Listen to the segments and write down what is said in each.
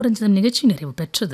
பிரஞ்சனம் நிகழ்ச்சி நிறைவு பெற்றது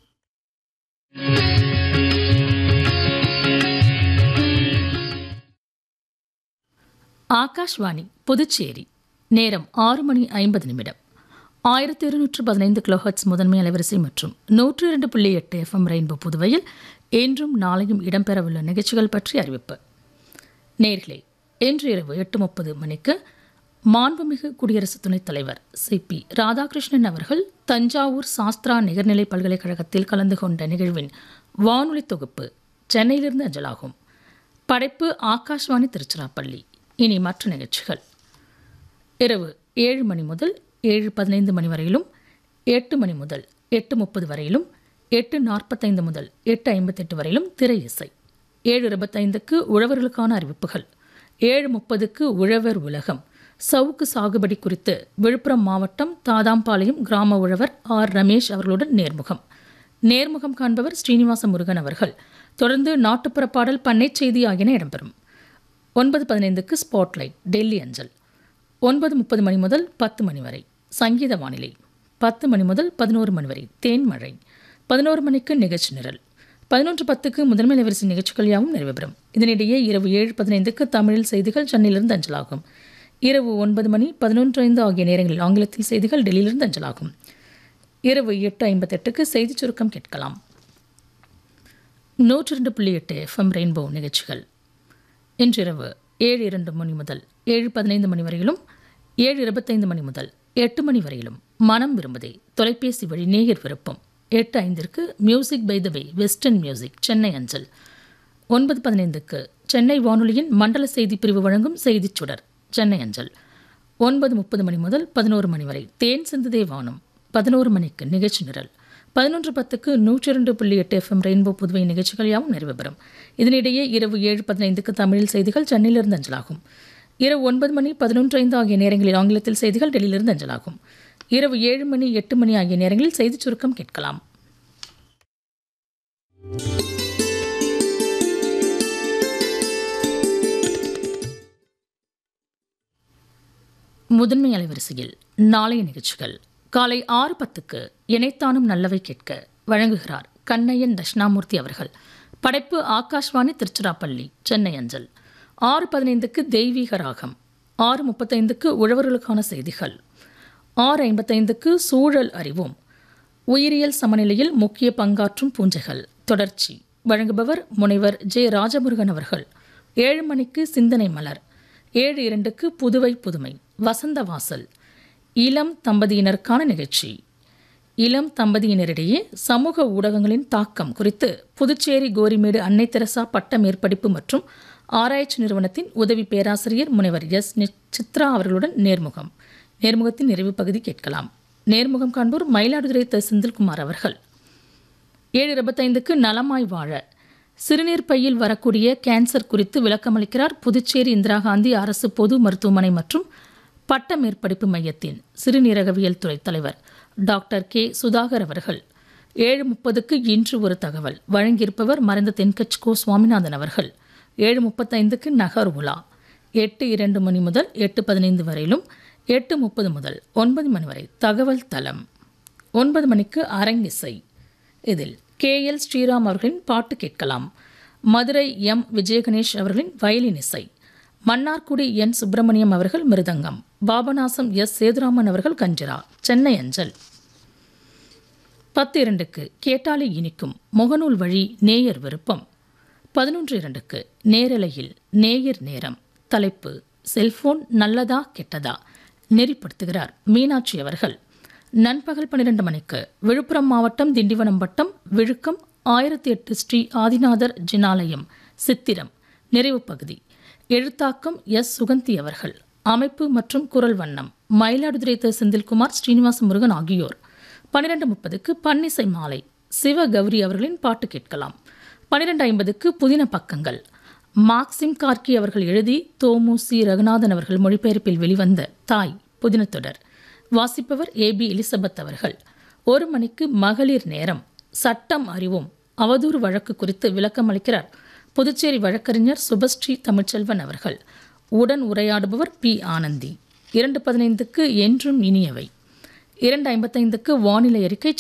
ஆகாஷ்வாணி புதுச்சேரி நேரம் ஆறு மணி ஐம்பது நிமிடம் ஆயிரத்தி இருநூற்று பதினைந்து கிலோஹர்ட்ஸ் முதன்மை அலைவரிசை மற்றும் நூற்று இரண்டு புள்ளி எட்டு எஃப்எம் ரெயின்போ புதுவையில் இன்றும் நாளையும் இடம்பெறவுள்ள நிகழ்ச்சிகள் பற்றி அறிவிப்பு நேர்களே இன்று இரவு எட்டு முப்பது மணிக்கு மாண்புமிகு குடியரசு துணைத் தலைவர் சி பி ராதாகிருஷ்ணன் அவர்கள் தஞ்சாவூர் சாஸ்திரா நிகர்நிலை பல்கலைக்கழகத்தில் கலந்து கொண்ட நிகழ்வின் வானொலி தொகுப்பு சென்னையிலிருந்து அஞ்சலாகும் படைப்பு ஆகாஷ்வாணி திருச்சிராப்பள்ளி இனி மற்ற நிகழ்ச்சிகள் இரவு ஏழு மணி முதல் ஏழு பதினைந்து மணி வரையிலும் எட்டு மணி முதல் எட்டு முப்பது வரையிலும் எட்டு நாற்பத்தைந்து முதல் எட்டு ஐம்பத்தெட்டு வரையிலும் திரை இசை ஏழு இருபத்தைந்துக்கு உழவர்களுக்கான அறிவிப்புகள் ஏழு முப்பதுக்கு உழவர் உலகம் சவுக்கு சாகுபடி குறித்து விழுப்புரம் மாவட்டம் தாதாம்பாளையம் கிராம உழவர் ஆர் ரமேஷ் அவர்களுடன் நேர்முகம் நேர்முகம் காண்பவர் ஸ்ரீனிவாச முருகன் அவர்கள் தொடர்ந்து நாட்டுப்புற பாடல் பண்ணை செய்தி ஆகியன இடம்பெறும் ஒன்பது பதினைந்துக்கு ஸ்பாட்லைட் டெல்லி அஞ்சல் ஒன்பது முப்பது மணி முதல் பத்து மணி வரை சங்கீத வானிலை பத்து மணி முதல் பதினோரு மணி வரை தேன்மழை பதினோரு மணிக்கு நிகழ்ச்சி நிரல் பதினொன்று பத்துக்கு முதன்மை அலைவரிசை நிகழ்ச்சிகள் யாவும் நிறைவு பெறும் இதனிடையே இரவு ஏழு பதினைந்துக்கு தமிழில் செய்திகள் சென்னையிலிருந்து அஞ்சலாகும் இரவு ஒன்பது மணி பதினொன்று ஐந்து ஆகிய நேரங்களில் ஆங்கிலத்தில் செய்திகள் டெல்லியிலிருந்து அஞ்சலாகும் இரவு எட்டு ஐம்பத்தெட்டுக்கு செய்திச் சுருக்கம் கேட்கலாம் நூற்றி ரெண்டு புள்ளி எட்டு எஃப்எம் ரெயின்போ நிகழ்ச்சிகள் இன்றிரவு ஏழு இரண்டு மணி முதல் ஏழு பதினைந்து மணி வரையிலும் ஏழு இருபத்தைந்து மணி முதல் எட்டு மணி வரையிலும் மனம் விரும்புதே தொலைபேசி வழி நேயர் விருப்பம் எட்டு ஐந்திற்கு music by the way western music Chennai அஞ்சல் ஒன்பது பதினைந்துக்கு சென்னை வானொலியின் மண்டல செய்தி பிரிவு வழங்கும் செய்திச் சுடர் சென்னை அஞ்சல் ஒன்பது முப்பது மணி முதல் பதினோரு மணி வரை தேன் சிந்துதே வானம் பதினோரு மணிக்கு நிகழ்ச்சி நிரல் பதினொன்று பத்துக்கு நூற்றி இரண்டு புள்ளி எட்டு எஃப்எம் ரெயின்போ புதுவை நிகழ்ச்சிகள் யாவும் நிறைவு பெறும் இதனிடையே இரவு ஏழு பதினைந்துக்கு தமிழில் செய்திகள் சென்னையிலிருந்து அஞ்சலாகும் இரவு ஒன்பது மணி பதினொன்று ஐந்து ஆகிய நேரங்களில் ஆங்கிலத்தில் செய்திகள் டெல்லியிலிருந்து அஞ்சலாகும் இரவு ஏழு மணி எட்டு மணி ஆகிய நேரங்களில் செய்திச் சுருக்கம் கேட்கலாம் முதன்மை அலைவரிசையில் நாளைய நிகழ்ச்சிகள் காலை ஆறு பத்துக்கு இணைத்தானும் நல்லவை கேட்க வழங்குகிறார் கண்ணையன் தட்சிணாமூர்த்தி அவர்கள் படைப்பு ஆகாஷ்வாணி திருச்சிராப்பள்ளி சென்னை அஞ்சல் ஆறு பதினைந்துக்கு தெய்வீக ராகம் ஆறு முப்பத்தைந்துக்கு உழவர்களுக்கான செய்திகள் ஆறு ஐம்பத்தைந்துக்கு சூழல் அறிவோம் உயிரியல் சமநிலையில் முக்கிய பங்காற்றும் பூஞ்சைகள் தொடர்ச்சி வழங்குபவர் முனைவர் ஜே ராஜமுருகன் அவர்கள் ஏழு மணிக்கு சிந்தனை மலர் ஏழு இரண்டுக்கு புதுவை புதுமை வசந்த வாசல் இளம் தம்பதியினருக்கான நிகழ்ச்சி இளம் தம்பதியினரிடையே சமூக ஊடகங்களின் தாக்கம் குறித்து புதுச்சேரி கோரிமேடு அன்னை தெரசா பட்ட மேற்படிப்பு மற்றும் ஆராய்ச்சி நிறுவனத்தின் உதவி பேராசிரியர் முனைவர் எஸ் சித்ரா அவர்களுடன் நேர்முகம் நேர்முகத்தின் நிறைவு பகுதி கேட்கலாம் நேர்முகம் காண்போர் மயிலாடுதுறை த செந்தில்குமார் அவர்கள் ஏழு இருபத்தைந்துக்கு நலமாய் வாழ சிறுநீர் பையில் வரக்கூடிய கேன்சர் குறித்து விளக்கமளிக்கிறார் புதுச்சேரி இந்திரா காந்தி அரசு பொது மருத்துவமனை மற்றும் பட்ட மேற்படிப்பு மையத்தின் சிறுநீரகவியல் துறை தலைவர் டாக்டர் கே சுதாகர் அவர்கள் ஏழு முப்பதுக்கு இன்று ஒரு தகவல் வழங்கியிருப்பவர் மறைந்த தென்கட்சி கோ சுவாமிநாதன் அவர்கள் ஏழு முப்பத்தைந்துக்கு நகர் உலா எட்டு இரண்டு மணி முதல் எட்டு பதினைந்து வரையிலும் எட்டு முப்பது முதல் ஒன்பது மணி வரை தகவல் தளம் ஒன்பது மணிக்கு அரங்கிசை இதில் கே எல் ஸ்ரீராம் அவர்களின் பாட்டு கேட்கலாம் மதுரை எம் விஜயகணேஷ் அவர்களின் வயலின் இசை மன்னார்குடி என் சுப்பிரமணியம் அவர்கள் மிருதங்கம் பாபநாசம் எஸ் சேதுராமன் அவர்கள் கஞ்சிரா சென்னை அஞ்சல் பத்து இரண்டுக்கு கேட்டாலே இனிக்கும் முகநூல் வழி நேயர் விருப்பம் பதினொன்று இரண்டுக்கு நேரலையில் நேயர் நேரம் தலைப்பு செல்போன் நல்லதா கெட்டதா நெறிப்படுத்துகிறார் மீனாட்சி அவர்கள் நண்பகல் பன்னிரண்டு மணிக்கு விழுப்புரம் மாவட்டம் திண்டிவனம் வட்டம் விழுக்கம் ஆயிரத்தி எட்டு ஸ்ரீ ஆதிநாதர் ஜினாலயம் சித்திரம் நிறைவு பகுதி எழுத்தாக்கம் எஸ் சுகந்தி அவர்கள் அமைப்பு மற்றும் குரல் வண்ணம் மயிலாடுதுறை த செந்தில்குமார் ஸ்ரீனிவாச முருகன் ஆகியோர் பன்னிரெண்டு முப்பதுக்கு பன்னிசை மாலை சிவ கௌரி அவர்களின் பாட்டு கேட்கலாம் பன்னிரெண்டு ஐம்பதுக்கு புதின பக்கங்கள் மார்க்சிம் கார்கி அவர்கள் எழுதி தோமு சி ரகுநாதன் அவர்கள் மொழிபெயர்ப்பில் வெளிவந்த தாய் புதினத்தொடர் வாசிப்பவர் ஏ பி எலிசபெத் அவர்கள் ஒரு மணிக்கு மகளிர் நேரம் சட்டம் அறிவோம் அவதூறு வழக்கு குறித்து விளக்கம் அளிக்கிறார் புதுச்சேரி வழக்கறிஞர் சுபஸ்ரீ தமிழ்ச்செல்வன் அவர்கள் உடன் உரையாடுபவர் பி ஆனந்தி இரண்டு பதினைந்துக்கு என்றும் இனியவை இரண்டு ஐம்பத்தைந்துக்கு வானிலை அறிக்கை